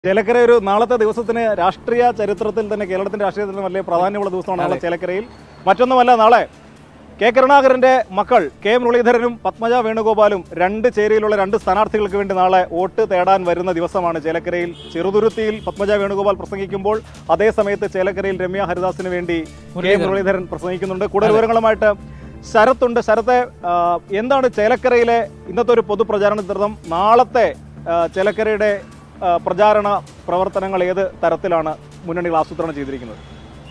ചേലക്കര ഒരു നാളത്തെ ദിവസത്തിന് രാഷ്ട്രീയ ചരിത്രത്തിൽ തന്നെ കേരളത്തിന്റെ രാഷ്ട്രീയത്തിന് വലിയ പ്രാധാന്യമുള്ള ദിവസമാണ് നാളെ ചേലക്കരയിൽ മറ്റൊന്നുമല്ല നാളെ കെ കരുണാകരന്റെ മക്കൾ കെ മുരളീധരനും പത്മജ വേണുഗോപാലും രണ്ട് ചേരിയിലുള്ള രണ്ട് സ്ഥാനാർത്ഥികൾക്ക് വേണ്ടി നാളെ വോട്ട് തേടാൻ വരുന്ന ദിവസമാണ് ചേലക്കരയിൽ ചെറുതുരുത്തിയിൽ പത്മജ വേണുഗോപാൽ പ്രസംഗിക്കുമ്പോൾ അതേ സമയത്ത് ചേലക്കരയിൽ രമ്യ ഹരിദാസിന് വേണ്ടി കെ മുരളീധരൻ പ്രസംഗിക്കുന്നുണ്ട് കൂടുതൽ വിവരങ്ങളുമായിട്ട് ശരത്തുണ്ട് ശരത്തെ ആ, എന്താണ് ചേലക്കരയിലെ ഇന്നത്തെ ഒരു പൊതുപ്രചാരണ ചിത്രം നാളത്തെ ആ, ചേലക്കരയുടെ ആ, പ്രചാരണ പ്രവർത്തനങ്ങൾ ഏത് തരത്തിലാണ് മുന്നണികൾ ആസൂത്രണം ചെയ്തിരിക്കുന്നത്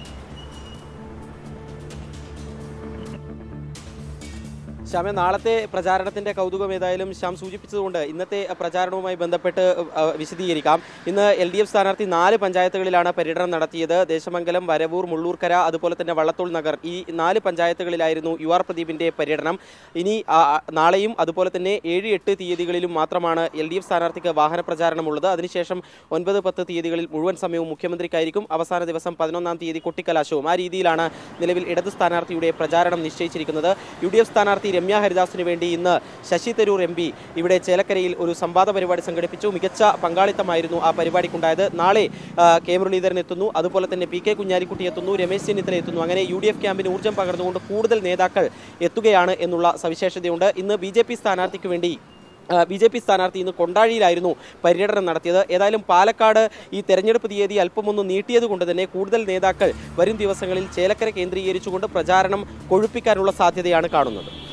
ശ്യാമ നാളത്തെ പ്രചാരണത്തിന്റെ കൗതുകം ഏതായാലും ശ്യാം സൂചിപ്പിച്ചതുകൊണ്ട് ഇന്നത്തെ പ്രചാരണവുമായി ബന്ധപ്പെട്ട് അഹ്, വിശദീകരിക്കാം ഇന്ന് എൽ ഡി എഫ് സ്ഥാനാർത്ഥി നാല് പഞ്ചായത്തുകളിലാണ് പര്യടനം നടത്തിയത് ദേശമംഗലം വരവൂർ മുള്ളൂർക്കര അതുപോലെ തന്നെ വള്ളത്തോൾ നഗർ ഈ നാല് പഞ്ചായത്തുകളിലായിരുന്നു യു ആർ പ്രദീപിന്റെ പര്യടനം ഇനി ആ, ആ, നാളെയും അതുപോലെ തന്നെ ഏഴ് എട്ട് തീയതികളിലും മാത്രമാണ് എൽ ഡി എഫ് സ്ഥാനാർത്ഥിക്ക് വാഹന പ്രചാരണമുള്ളത് അതിനുശേഷം ഒൻപത് പത്ത് തീയതികളിൽ മുഴുവൻ സമയവും മുഖ്യമന്ത്രിക്കായിരിക്കും അവസാന ദിവസം പതിനൊന്നാം തീയതി കൊട്ടിക്കലാശവും ആ രീതിയിലാണ് നിലവിൽ ഇടത് സ്ഥാനാർത്ഥിയുടെ പ്രചാരണം നിശ്ചയിച്ചിരിക്കുന്നത് യു ഡി എഫ് സ്ഥാനാർത്ഥി രമ്യ ഹരിദാസിന് വേണ്ടി ഇന്ന് ശശി തരൂർ എം പി ഇവിടെ ചേലക്കരയിൽ ഒരു സംവാദ പരിപാടി സംഘടിപ്പിച്ചു മികച്ച പങ്കാളിത്തമായിരുന്നു ആ പരിപാടിക്കുണ്ടായത് നാളെ ആ, കെ മുരളീധരൻ എത്തുന്നു അതുപോലെ തന്നെ പി കെ കുഞ്ഞാലിക്കുട്ടി എത്തുന്നു രമേശ് ചെന്നിത്തല എത്തുന്നു അങ്ങനെ യു ഡി എഫ് ക്യാമ്പിന് ഊർജ്ജം പകർന്നുകൊണ്ട് കൂടുതൽ നേതാക്കൾ എത്തുകയാണ് എന്നുള്ള സവിശേഷതയുണ്ട് ഇന്ന് ബി ജെ പി സ്ഥാനാർത്ഥിക്ക് വേണ്ടി ബി ജെ പി സ്ഥാനാർത്ഥി ഇന്ന് കൊണ്ടാഴിയിലായിരുന്നു പര്യടനം നടത്തിയത് ഏതായാലും പാലക്കാട് ഈ തെരഞ്ഞെടുപ്പ് തീയതി അല്പമൊന്ന് നീട്ടിയത് കൊണ്ട് തന്നെ കൂടുതൽ നേതാക്കൾ വരും ദിവസങ്ങളിൽ ചേലക്കര കേന്ദ്രീകരിച്ചുകൊണ്ട് പ്രചാരണം കൊഴുപ്പിക്കാനുള്ള സാധ്യതയാണ് കാണുന്നത്